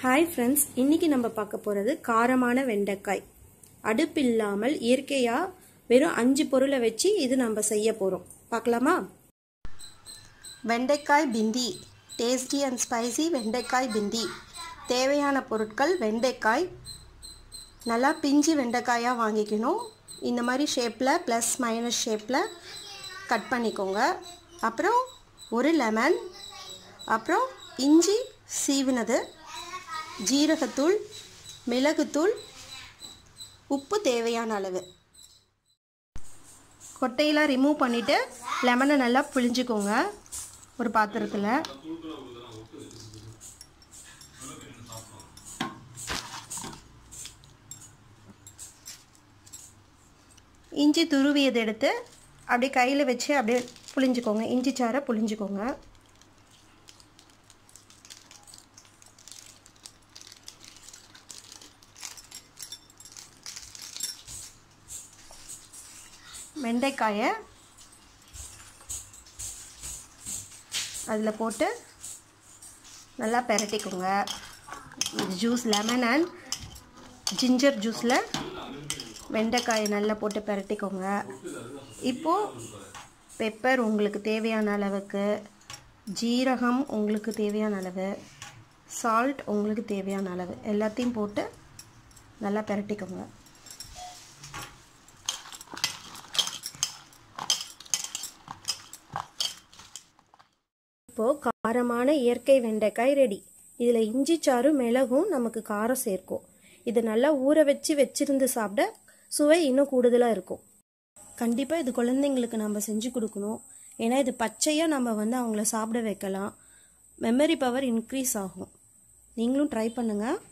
hi friends இன்னைக்கு நம்ம பார்க்க போகிறது காரமான வெண்டைக்காய் அடுப்பு இல்லாமல் இயற்கையாக வெறும் அஞ்சு பொருளை வச்சு இது நம்ம செய்ய போகிறோம் பார்க்கலாமா வெண்டைக்காய் பிந்தி டேஸ்டி அண்ட் ஸ்பைசி வெண்டைக்காய் பிந்தி தேவையான பொருட்கள் வெண்டைக்காய் நல்லா பிஞ்சு வெண்டைக்காயாக வாங்கிக்கணும் இந்த மாதிரி ஷேப்பில் ப்ளஸ் மைனஸ் ஷேப்பில் கட் பண்ணிக்கோங்க அப்புறம் ஒரு லெமன் அப்புறம் இஞ்சி சீவினது ஜீரகத்தூள் மிளகுத்தூள் உப்பு தேவையான அளவு கொட்டையெல்லாம் ரிமூவ் பண்ணிவிட்டு லெமனை நல்லா புழிஞ்சுக்கோங்க ஒரு பாத்திரத்தில் இஞ்சி துருவியதை எடுத்து அப்படியே கையில் வச்சு அப்படியே புளிஞ்சுக்கோங்க இஞ்சி சாரை புளிஞ்சுக்கோங்க வெண்டைக்காயை அதில் போட்டு நல்லா பெரட்டிக்கோங்க இது ஜூஸ் லெமன் அண்ட் ஜிஞ்சர் ஜூஸில் வெண்டைக்காயை நல்லா போட்டு பெரட்டிக்கோங்க இப்போது பெப்பர் உங்களுக்கு தேவையான அளவுக்கு ஜீரகம் உங்களுக்கு தேவையான அளவு சால்ட் உங்களுக்கு தேவையான அளவு எல்லாத்தையும் போட்டு நல்லா பெரட்டிக்கோங்க இப்போது காரமான இயற்கை வெண்டைக்காய் ரெடி இதில் இஞ்சி சாறும் மிளகும் நமக்கு காரம் சேர்க்கும் இது நல்லா ஊற வச்சு வச்சிருந்து சாப்பிட சுவை இன்னும் கூடுதலாக இருக்கும் கண்டிப்பாக இது குழந்தைங்களுக்கு நம்ம செஞ்சு கொடுக்கணும் ஏன்னா இது பச்சையாக நம்ம வந்து அவங்கள சாப்பிட வைக்கலாம் மெமரி பவர் இன்க்ரீஸ் ஆகும் நீங்களும் ட்ரை பண்ணுங்கள்